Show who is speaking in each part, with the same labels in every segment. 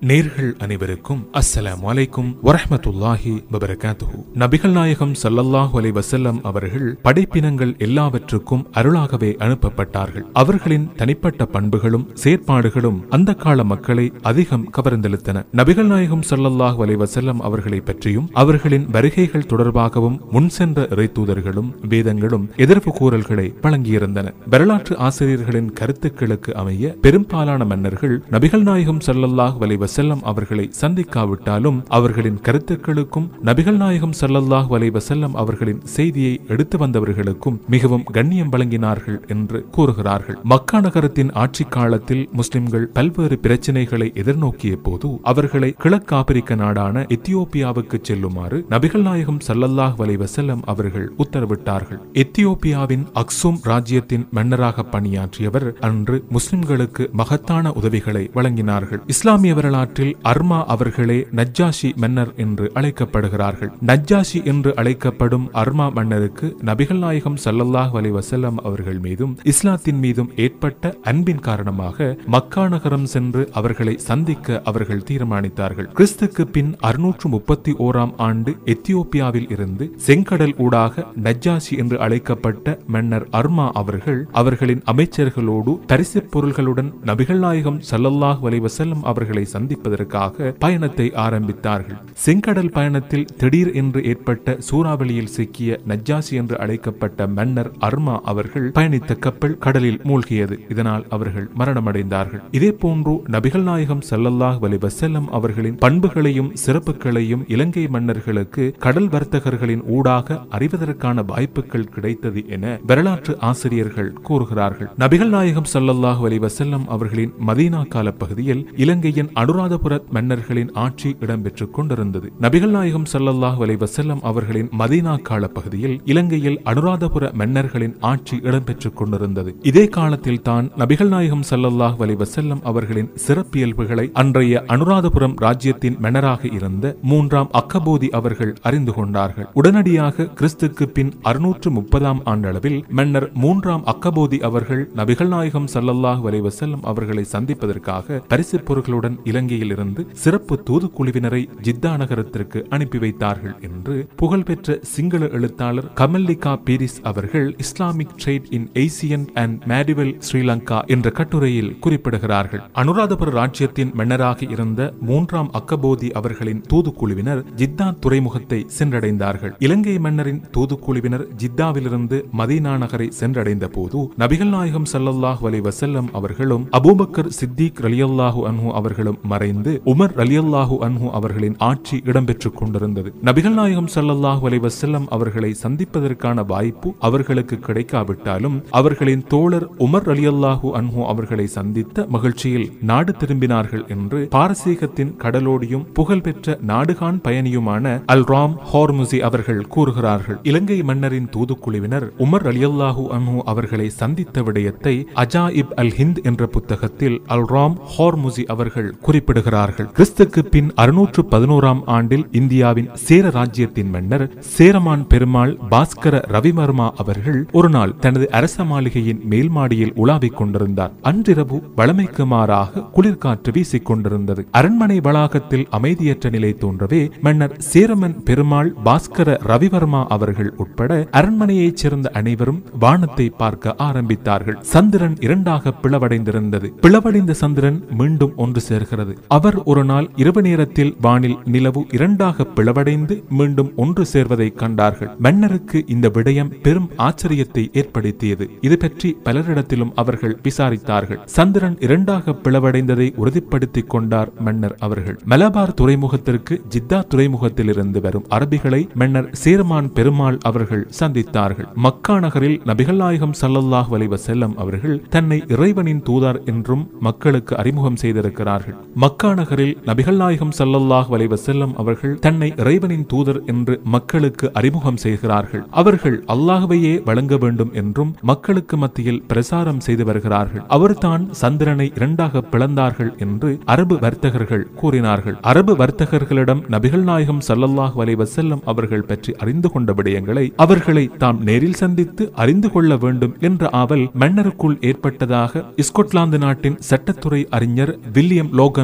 Speaker 1: நேர்கள் அனைவருக்கும் அஸ்ஸலாமு அலைக்கும் வரஹ்மத்துல்லாஹி வபரகாத்துஹு நபிகள் நாயகம் ஸல்லல்லாஹு அலைஹி வஸல்லம் அவர்கள் படைப்பினங்கள் எல்லாவற்றுக்கும் அருளாகவே அனுப்பப்பட்டார்கள் அவர்களின் தனிப்பட்ட பண்புகளும் செயற்பாடுகளும் அந்த கால மக்களை அதிகம் கவர்ந்தெழுத்தன நபிகள் நாயகம் ஸல்லல்லாஹு அலைஹி வஸல்லம் அவர்களை பற்றியும் அவர்களின் வருகைகள் தொடர்பாகவும் முன் சென்ற இறைத்தூதர்களும் வேதங்களும் எதிர்ப்பு கூறல்களை வழங்கியிருந்தன வரலாற்று ஆசிரியர்களின் கருத்துக்களுக்கு அமைய பெரும்பாலான மன்னர்கள் நபிகள் நாயகம் ஸல்லல்லாஹு அலைஹி வஸல்லம் அவர்களை சந்திக்காவிட்டாலும் அவர்களின் கருத்துக்களுக்கும் நபிகள் நாயகம் ஸல்லல்லாஹு அலைஹி வஸல்லம் அவர்களின் செய்தியை எடுத்து வந்தவர்களுக்கும் மிகவும் கண்ணியம் வழங்கினார்கள் என்று கூறுகிறார்கள் மக்கா நகரத்தின் ஆட்சி காலத்தில் முஸ்லிம்கள் பல்வேறு பிரச்சனைகளை எதிர்நோக்கிய போது அவர்களை கிழக்கு ஆப்பிரிக்க நாடான எத்தியோப்பியாவுக்கு செல்லுமாறு நபிகள் நாயகம் ஸல்லல்லாஹு அலைஹி வஸல்லம் அவர்கள் உத்தரவிட்டார்கள் எத்தியோப்பியாவின் அக்சும் ராஜ்யத்தின் மன்னராக பணியாற்றியவர் அன்று முஸ்லிம்களுக்கு மகத்தான உதவிகளை வழங்கினார்கள் இஸ்லாமிய வரலாற்றில் அர்மா அவர்களே நஜ்ஜாஷி மன்னர் என்று அழைக்கப்படுகிறார்கள் நஜ்ஜாஷி என்று அழைக்கப்படும் அர்மா மன்னருக்கு நபிகள் நாயகம் ஸல்லல்லாஹு அலைஹி வஸல்லம் அவர்கள் மீதும் இஸ்லாத்தின் மீதும் ஏற்பட்ட அன்பின் காரணமாக மக்கா நகரம் சென்று அவர்களை சந்திக்க அவர்கள் தீர்மானித்தார்கள் கிறிஸ்துக்கு பின் அறுநூற்று முப்பத்தி ஓராம் ஆண்டு எத்தியோப்பியாவில் இருந்து செங்கடல் ஊடாக நஜ்ஜாஷி என்று அழைக்கப்பட்ட மன்னர் அர்மா அவர்கள் அவர்களின் அமைச்சர்களோடு பரிசு பொருள்களுடன் நபிகள் நாயகம் ஸல்லல்லாஹு அலைஹி வஸல்லம் அவர்களை சந்திப்பதற்காக பயணத்தை ஆரம்பித்தார்கள் செங்கடல் பயணத்தில் திடீர் என்று ஏற்பட்ட சூறாவளியில் சிக்கிய நஜ்ஜாசி என்று அழைக்கப்பட்ட மன்னர் அர்மா அவர்கள் பயணித்த கப்பல் கடலில் மூழ்கியது இதனால் அவர்கள் மரணமடைந்தார்கள் இதே போன்று நபிகள் நாயகம் ஸல்லல்லாஹு அலைஹி வஸல்லம் அவர்களின் பண்புகளையும் சிறப்புகளையும் இலங்கை மன்னர்களுக்கு கடல் வர்த்தகர்களின் ஊடாக அறிவதற்கான வாய்ப்புகள் கிடைத்தது என வரலாற்று ஆசிரியர்கள் கூறுகிறார்கள் நபிகள் நாயகம் ஸல்லல்லாஹு அலைஹி வஸல்லம் அவர்களின் மதீனா கால பகுதியில் இலங்கையின் அனுராதபுர மன்னர்களின் ஆட்சி இடம்பெற்றுக் கொண்டிருந்தது நபிகள் நாயகம் ஸல்லல்லாஹு அலைஹி வஸல்லம் அவர்களின் மதீனா கால பகுதியில் இலங்கையில் அனுராதபுர மன்னர்களின் ஆட்சி இடம்பெற்றுக் கொண்டிருந்தது இதே காலத்தில் தான் நபிகள் நாயகம் ஸல்லல்லாஹு அலைஹி வஸல்லம் அவர்களின் சிறப்பியல்புகளை அன்றைய அனுராதபுரம் ராஜ்யத்தின் மன்னராக இருந்த மூன்றாம் அக்கபோதி அவர்கள் அறிந்து கொண்டார்கள் உடனடியாக கிறிஸ்துக்கு பின் அறுநூற்று முப்பதாம் ஆண்டளவில் மன்னர் மூன்றாம் அக்கபோதி அவர்கள் நபிகள் நாயகம் ஸல்லல்லாஹு அலைஹி வஸல்லம் அவர்களை சந்திப்பதற்காக பரிசு பொருட்களுடன் இலங்கையில் இருந்து சிறப்பு தூதுக்குழுவினரை ஜித்தா நகரத்திற்கு அனுப்பி வைத்தார்கள் என்று புகழ்பெற்ற சிங்கள எழுத்தாளர் கமல்லிகா பீரிஸ் அவர்கள் Islamic trade in Asian and medieval Sri Lanka என்ற கட்டுரையில் குறிப்பிடுகிறார்கள் அனுராதபுர ராஜ்யத்தின் மன்னராக இருந்த மூன்றாம் அக்கபோதி அவர்களின் தூதுக்குழுவினர் ஜித்தா துறைமுகத்தை சென்றடைந்தார்கள் இலங்கை மன்னரின் தூதுக்குழுவினர் ஜித்தாவிலிருந்து மதீனா நகரை சென்றடைந்த போது நபிகள் நாயகம் ஸல்லல்லாஹு அலைஹி வஸல்லம் அவர்களும் அபூபக்கர் சித்திக் ரலியல்லாஹு அன்ஹு அவர்களும் மறைந்து உமர் ரலியல்லாஹு அன்ஹு அவர்களின் ஆட்சி இடம்பெற்றுக் கொண்டிருந்தது நபிகள் நாயகம் ஸல்லல்லாஹு அலைஹி வஸல்லம் அவர்களை சந்திப்பதற்கான வாய்ப்பு அவர்களுக்கு கிடைக்காவிட்டாலும் அவர்களின் தோழர் உமர் ரலியல்லாஹு அன்ஹு அவர்களை சந்தித்த மகிழ்ச்சியில் நாடு திரும்பினார்கள் என்று பாரசீகத்தின் கடலோடியும் புகழ்பெற்ற நாடுகான் பயணியுமான அல் ராம் ஹோர்முசி அவர்கள் கூறுகிறார்கள் இலங்கை மன்னரின் தூதுக்குழுவினர் உமர் ரலியல்லாஹு அன்ஹு அவர்களை சந்தித்த விடயத்தை அஜாயிப் அல் ஹிந்த் என்ற புத்தகத்தில் அல் ராம் ஹோர்முசி அவர்கள் குறிப்பிடுகிறார்கள் கிறிஸ்துக்கு பின் அறுநூற்று பதினோராம் ஆண்டில் இந்தியாவின் சேர ராஜ்யத்தின் மன்னர் சேரமான் பெருமாள் பாஸ்கர ரவிவர்மா அவர்கள் ஒரு நாள் தனது அரச மாளிகையின் மேல் மாடியில் உலாவிக் கொண்டிருந்தார் அன்றிரவு வளமைக்கு மாறாக குளிர்காற்று வீசிக் கொண்டிருந்தது அரண்மனை வளாகத்தில் அமைதியற்ற நிலை தோன்றவே மன்னர் சேரமன் பெருமாள் பாஸ்கர ரவிவர்மா அவர்கள் உட்பட அரண்மனையைச் சேர்ந்த அனைவரும் வானத்தை பார்க்க ஆரம்பித்தார்கள் சந்திரன் இரண்டாக பிளவடைந்திருந்தது பிளவடைந்த சந்திரன் மீண்டும் ஒன்று சேர்கிறது அவர் ஒரு நாள் இரவு நேரத்தில் வானில் நிலவு இரண்டாக பிளவடைந்து மீண்டும் ஒன்று சேர்வதை கண்டார்கள் மன்னருக்கு இந்த விடயம் பெரும் ஆச்சரியத்தை ஏற்படுத்தியது இது பற்றி பலரிடத்திலும் அவர்கள் விசாரித்தார்கள் சந்திரன் இரண்டாக பிளவடைந்ததை உறுதிப்படுத்திக் கொண்டார் மன்னர் அவர்கள் மலபார் துறைமுகத்திற்கு ஜித்தா துறைமுகத்திலிருந்து வரும் அரபிகளை மன்னர் சேரமான் பெருமாள் அவர்கள் சந்தித்தார்கள் மக்கா நகரில் நபிகள் நாயகம் ஸல்லல்லாஹு அலைஹி வஸல்லம் அவர்கள் தன்னை இறைவனின் தூதர் என்றும் மக்களுக்கு அறிமுகம் செய்திருக்கிறார்கள் மக்கா நகரில் நபிகள் நாயகம் ஸல்லல்லாஹு அலைஹி வஸல்லம் அவர்கள் தன்னை இறைவனின் தூதர் என்று மக்களுக்கு அறிமுகம் செய்கிறார்கள் அவர்கள் அல்லாஹ்வையே வழங்க வேண்டும் என்றும் மக்களுக்கு மத்தியில் பிரசாரம் செய்து வருகிறார்கள் அவர்தான் சந்திரனை இரண்டாக பிளந்தார்கள் என்று அரபு வர்த்தகர்கள் கூறினார்கள் அரபு வர்த்தகர்களிடம் நபிகள் நாயகம் ஸல்லல்லாஹு அலைஹி வஸல்லம் அவர்கள் பற்றி அறிந்து கொண்ட விடயங்களை அவர்களை தாம் நேரில் சந்தித்து அறிந்து கொள்ள வேண்டும் என்ற ஆவல் மன்னருக்குள் ஏற்பட்டதாக ஸ்கொட்லாந்து நாட்டின் சட்டத்துறை அறிஞர் வில்லியம் லோகன்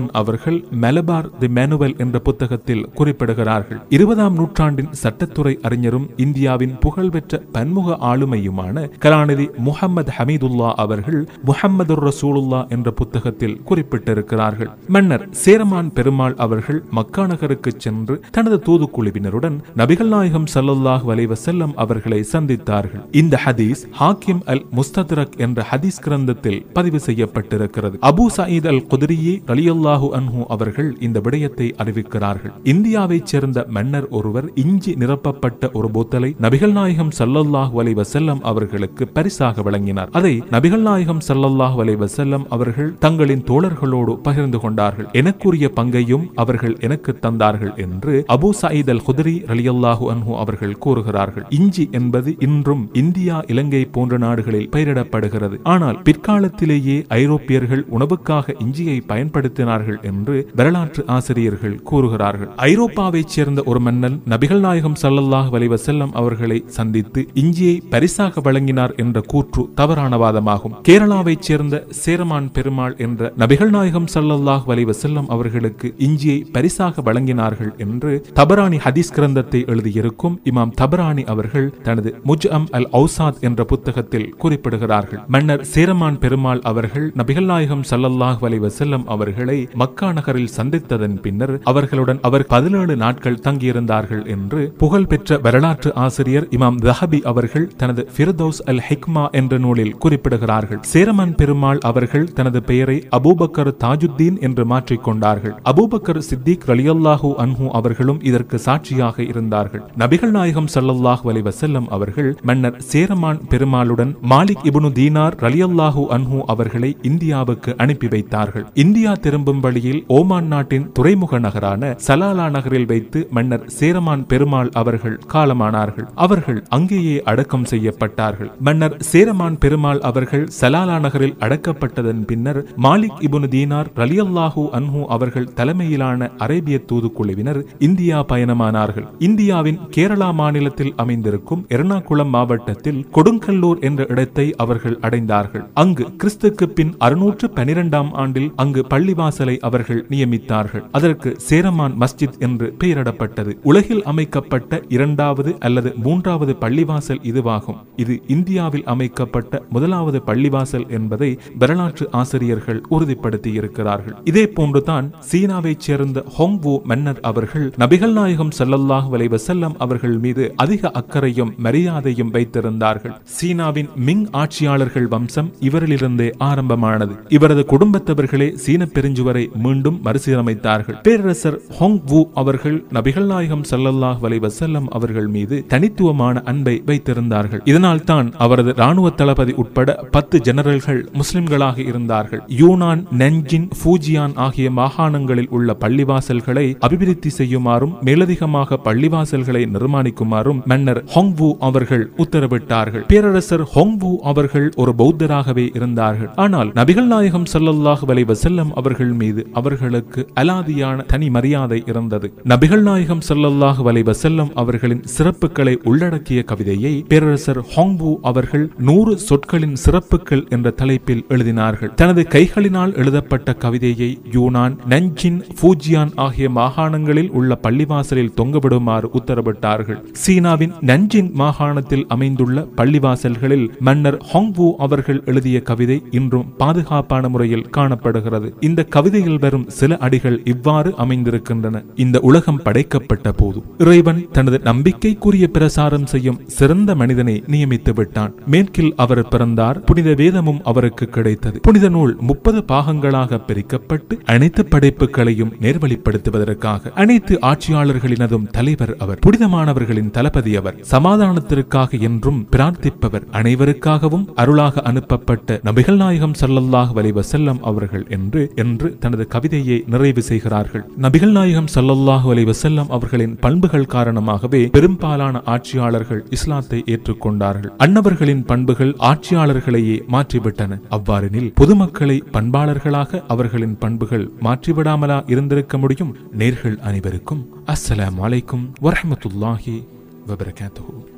Speaker 1: ஜான்சன் அவர்கள் மெலபார் தி மேனுவல் என்ற புத்தகத்தில் குறிப்பிடுகிறார்கள் இருபதாம் நூற்றாண்டின் சட்டத்துறை அறிஞரும் இந்தியாவின் புகழ்பெற்ற பன்முக ஆளுமையுமான கலாநிதி முகமது ஹமீதுல்லா அவர்கள் முஹம்மது ரசூலுல்லா என்ற புத்தகத்தில் குறிப்பிட்டிருக்கிறார்கள் மன்னர் சேரமான் பெருமாள் அவர்கள் மக்கா நகருக்கு சென்று தனது தூதுக்குழுவினருடன் நபிகள் நாயகம் சல்லல்லாஹு அலைஹி வஸல்லம் அவர்களை சந்தித்தார்கள் இந்த ஹதீஸ் ஹாக்கிம் அல் முஸ்தத்ரக் என்ற ஹதீஸ் கிரந்தத்தில் பதிவு செய்யப்பட்டிருக்கிறது அபு சயீத் அல் குதிரியே ரலியல்லாஹு அன்ஹு அவர்கள் இந்த விடயத்தை அறிவிக்கிறார்கள் இந்தியாவைச் சேர்ந்த மன்னர் ஒருவர் இஞ்சி நிரப்பப்பட்ட ஒரு போத்தலை நபிகள் நாயகம் சல்லல்லாஹு அலைஹி வஸல்லம் அவர்களுக்கு பரிசாக வழங்கினார் அதை நபிகள் நாயகம் சல்லல்லாஹு அலைஹி வஸல்லம் அவர்கள் தங்களின் தோழர்களோடு பகிர்ந்து கொண்டார்கள் எனக்குரிய பங்கையும் அவர்கள் எனக்கு தந்தார்கள் என்று அபு சயீத் அல் குதிரி ரலியல்லாஹு அன்ஹு அவர்கள் கூறுகிறார்கள் இஞ்சி என்பது இன்றும் இந்தியா இலங்கை போன்ற நாடுகளில் பயிரிடப்படுகிறது ஆனால் பிற்காலத்திலேயே ஐரோப்பியர்கள் உணவுக்காக இஞ்சியை பயன்படுத்தினார்கள் என்று வரலாற்று ஆசிரியர்கள் கூறுகிறார்கள் ஐரோப்பாவைச் சேர்ந்த ஒரு மன்னன் நபிகள் நாயகம் சல்லல்லாஹு அலைஹி வஸல்லம் அவர்களை சந்தித்து இஞ்சியை பரிசாக வழங்கினார் என்ற கூற்று தவறான வாதமாகும் கேரளாவைச் சேர்ந்த சேரமான் பெருமாள் என்ற நபிகள் நாயகம் சல்லல்லாஹு அலைஹி வஸல்லம் அவர்களுக்கு இஞ்சியை பரிசாக வழங்கினார்கள் என்று தபரானி ஹதீஸ் கிரந்தத்தை எழுதியிருக்கும் இமாம் தபரானி அவர்கள் தனது முஜ்அம் அல் ஔசாத் என்ற புத்தகத்தில் குறிப்பிடுகிறார்கள் மன்னர் சேரமான் பெருமாள் அவர்கள் நபிகள் நாயகம் சல்லல்லாஹு அலைஹி வஸல்லம் அவர்களை மக்கா நகரில் சந்தித்ததன் பின்னர் அவர்களுடன் அவர் பதினேழு நாட்கள் தங்கியிருந்தார்கள் என்று புகழ்பெற்ற வரலாற்று ஆசிரியர் இமாம் தஹபி அவர்கள் தனது ஃபிர்தௌஸ் அல் ஹிக்மா என்ற நூலில் குறிப்பிடுகிறார்கள் சேரமான் பெருமாள் அவர்கள் தனது பெயரை அபூபக்கர் தாஜுத்தீன் என்று மாற்றிக்கொண்டார்கள் அபூபக்கர் சித்திக் ரலியல்லாஹு அன்ஹு அவர்களும் இதற்கு சாட்சியாக இருந்தார்கள் நபிகள் நாயகம் ஸல்லல்லாஹு அலைஹி வஸல்லம் அவர்கள் மன்னர் சேரமான் பெருமாளுடன் மாலிக் இப்னு தீனார் ரலியல்லாஹு அன்ஹு அவர்களை இந்தியாவுக்கு அனுப்பி வைத்தார்கள் இந்தியா திரும்பும் வழியில் ஓமான் நாட்டின் துறைமுக நகரான சலாலா நகரில் வைத்து மன்னர் சேரமான் பெருமாள் அவர்கள் காலமானார்கள் அவர்கள் அங்கேயே அடக்கம் செய்யப்பட்டார்கள் மன்னர் சேரமான் பெருமாள் அவர்கள் சலாலா நகரில் அடக்கப்பட்டதன் பின்னர் மாலிக் இபுனு தீனார் ரலியல்லாஹு அன்ஹு அவர்கள் தலைமையிலான அரேபிய தூதுக்குழுவினர் இந்தியா பயணமானார்கள் இந்தியாவின் கேரளா மாநிலத்தில் அமைந்திருக்கும் எர்ணாகுளம் மாவட்டத்தில் கொடுங்கல்லூர் என்ற இடத்தை அவர்கள் அடைந்தார்கள் அங்கு கிறிஸ்துக்கு பின் அறுநூற்று பனிரெண்டாம் ஆண்டில் அங்கு பள்ளிவாசலை அவர்கள் நியமித்தார்கள் அதற்கு சேரமான் மஸ்ஜித் என்று பெயரிடப்பட்டது உலகில் அமைக்கப்பட்ட இரண்டாவது அல்லது மூன்றாவது பள்ளிவாசல் இதுவாகும் இது இந்தியாவில் அமைக்கப்பட்ட முதலாவது பள்ளிவாசல் என்பதை வரலாற்று ஆசிரியர்கள் உறுதிப்படுத்தி இருக்கிறார்கள் இதே போன்றுதான் சீனாவைச் சேர்ந்த ஹோங்வு மன்னர் அவர்கள் நபிகள் நாயகம் ஸல்லல்லாஹு அலைஹி வஸல்லம் அவர்கள் மீது அதிக அக்கறையும் மரியாதையும் வைத்திருந்தார்கள் சீனாவின் மிங் ஆட்சியாளர்கள் வம்சம் இவரிலிருந்தே ஆரம்பமானது இவரது குடும்பத்தவர்களே சீன பெருஞ்சுவரை மீண்டும் மறுசீரமைத்தார்கள் பேரரசர் ஹோங் வு அவர்கள் நபிகள் நாயகம் ஸல்லல்லாஹு அலைஹி வஸல்லம் அவர்கள் மீது தனித்துவமான அன்பை வைத்திருந்தார்கள் இதனால் தான் அவரது ராணுவ தளபதி உட்பட பத்து ஜெனரல்கள் முஸ்லிம்களாக இருந்தார்கள் யூனான் நெஞ்சின் ஃபூஜியான் ஆகிய மாகாணங்களில் உள்ள பள்ளிவாசல்களை அபிவிருத்தி செய்யுமாறும் மேலதிகமாக பள்ளிவாசல்களை நிர்மாணிக்குமாறும் மன்னர் ஹொங்வு அவர்கள் உத்தரவிட்டார்கள் பேரரசர் ஹொங்வு அவர்கள் ஒரு பௌத்தராகவே இருந்தார்கள் ஆனால் நபிகள் நாயகம் ஸல்லல்லாஹு அலைஹி வஸல்லம் அவர்கள் மீது அவர்களுக்கு அலாதியான தனி மரியாதை இருந்தது நபிகள் நாயகம் ஸல்லல்லாஹு அலைஹி வஸல்லம் அவர்களின் சிறப்புகளை உள்ளடக்கிய கவிதையை பேரரசர் ஹொங்வு அவர்கள் நூறு சொற்களின் சிறப்புகள் என்ற தலைப்பில் எழுதினார்கள் தனது கைகளினால் எழுதப்பட்ட கவிதையை யூனான் நஞ்சின் ஃபூஜியான் ஆகிய மாகாணங்களில் உள்ள பள்ளிவாசலில் தொங்கவிடுமாறு உத்தரவிட்டார்கள் சீனாவின் நஞ்சின் மாகாணத்தில் அமைந்துள்ள பள்ளிவாசல்களில் மன்னர் ஹொங்வு அவர்கள் எழுதிய கவிதை இன்றும் பாதுகாப்பான முறையில் காணப்படுகிறது இந்த கவிதையில் வரும் சில அடிகள் இவ்வாறு அமைந்திருக்கின்றன இந்த உலகம் படைக்கப்பட்ட போது இறைவன் தனது நம்பிக்கைக்குரிய பிரசாரம் செய்யும் சிறந்த மனிதனை நியமித்து விட்டான் மேற்கில் அவர் பிறந்தார் புனித வேதமும் அவருக்கு கிடைத்தது புனித நூல் முப்பது பாகங்களாக பிரிக்கப்பட்டு அனைத்து படைப்புகளையும் நேர்வழிப்படுத்துவதற்காக அனைத்து ஆட்சியாளர்களினதும் தலைவர் அவர் புனிதமானவர்களின் தளபதி அவர் சமாதானத்திற்காக என்றும் பிரார்த்திப்பவர் அனைவருக்காகவும் அருளாக அனுப்பப்பட்ட நபிகள் நாயகம் ஸல்லல்லாஹு அலைஹி வஸல்லம் அவர்கள் என்று என்று தனது கவிதையை நிறைவு செய்கிறார்கள் நபிகள் நாயகம் ஸல்லல்லாஹு அலைஹி வஸல்லம் அவர்களின் பண்புகள் காரணமாகவே பெரும்பாலான ஆட்சியாளர்கள் இஸ்லாத்தை ஏற்றுக்கொண்டார்கள் அன்னவர்களின் பண்புகள் ஆட்சியாளர்களையே மாற்றிவிட்டன அவ்வாறெனில் பொதுமக்களை பண்பாளர்களாக அவர்களின் பண்புகள் மாற்றிவிடாமலா இருந்திருக்க முடியும் நேர்கள் அனைவருக்கும் அஸ்ஸலாமு அலைக்கும் வரஹ்மத்துல்லாஹி வபரகாத்துஹு